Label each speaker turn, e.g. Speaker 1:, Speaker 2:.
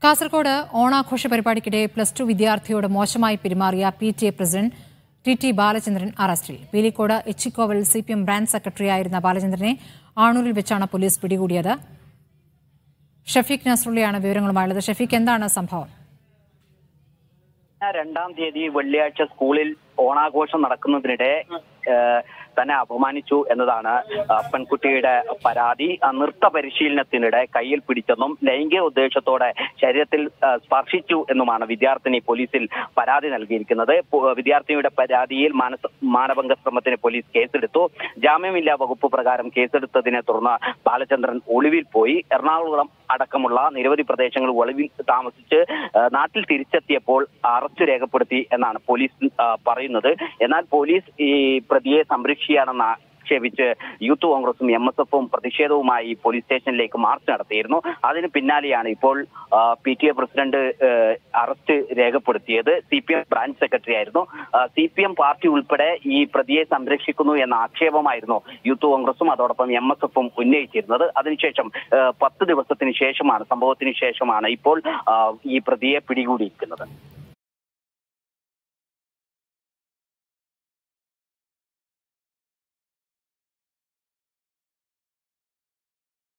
Speaker 1: കാസർഗോഡ് ഓണാഘോഷ പരിപാടിക്കിടെ plus two വിദ്യാർത്ഥിയോട് മോശമായി പെരുമാറിയ P T A president T T Balachandran അറസ്റ്റിൽ Pilicode Echikkoval C P M branch സെക്രട്ടറിയായിരുന്ന ബാലചന്ദ്രനെ ആണൂരിൽ വെച്ചാണ് പോലീസ് പിടികൂടിയത് ഷഫീഖ് നസ്രുള്ളിയാണ് വിവരങ്ങളുമായുള്ളത് ഷഫീഖ് എന്താണ് സംഭവം
Speaker 2: രണ്ടാം തീയതി വെള്ളിയാഴ്ച സ്കൂളിൽ ഓണാഘോഷം നടക്കുന്നതിനിടെ ഏഹ്, തന്നെ അപമാനിച്ചു എന്നതാണ് ആ, പെൺകുട്ടിയുടെ പരാതി ആ, നൃത്ത പരിശീലനത്തിനിടെ കയ്യിൽ പിടിച്ചെന്നും ലൈംഗിക ഉദ്ദേശത്തോടെ ശരീരത്തിൽ ആ, സ്പർശിച്ചു എന്നുമാണ് വിദ്യാർത്ഥിനി പോലീസിൽ പരാതി നൽകിയിരിക്കുന്നത് പോ- വിദ്യാർത്ഥിനിയുടെ പരാതിയിൽ മാനസ മാനഭംഗ ശ്രമത്തിന് പോലീസ് കേസെടുത്തു ജാമ്യമില്ലാ വകുപ്പ് പ്രകാരം കേസെടുത്തതിനെ തുടർന്ന് ബാലചന്ദ്രൻ ഒളിവിൽ പോയി എറണാകുളം അടക്കമുള്ള നിരവധി പ്രദേശങ്ങൾ ഒളിവിൽ താമസിച്ച് ആ, നാട്ടിൽ തിരിച്ചെത്തിയപ്പോൾ അറസ്റ്റ് രേഖപ്പെടുത്തി എന്നാണ് പോലീസ് ആ, പറയുന്നത് എന്നാൽ പോലീസ് ഈ പ്രതിയെ സംരക്ഷിക്കുകയാണെന്ന് ആക്ഷേപിച്ച് യൂത്ത് കോൺഗ്രസും എം എസ് എഫും പ്രതിഷേധവുമായി പോലീസ് സ്റ്റേഷനിലേക്ക് മാർച്ച് നടത്തിയിരുന്നു അതിന് പിന്നാലെയാണ് ഇപ്പോൾ പി ടി എ പ്രസിഡന്റ് ആ, അറസ്റ്റ് രേഖപ്പെടുത്തിയത് C P M branch secretary ആയിരുന്നു സി പി എം പാർട്ടി ഉൾപ്പെടെ ഈ പ്രതിയെ സംരക്ഷിക്കുന്നു എന്ന ആക്ഷേപമായിരുന്നു യൂത്ത് കോൺഗ്രസും അതോടൊപ്പം എം എസ് എഫും ഉന്നയിച്ചിരുന്നത് അതിനുശേഷം ആ, പത്ത് ദിവസത്തിന് ശേഷമാണ് സംഭവത്തിന് ശേഷമാണ് ഇപ്പോൾ ആ, ഈ പ്രതിയെ പിടികൂടിയിരിക്കുന്നത്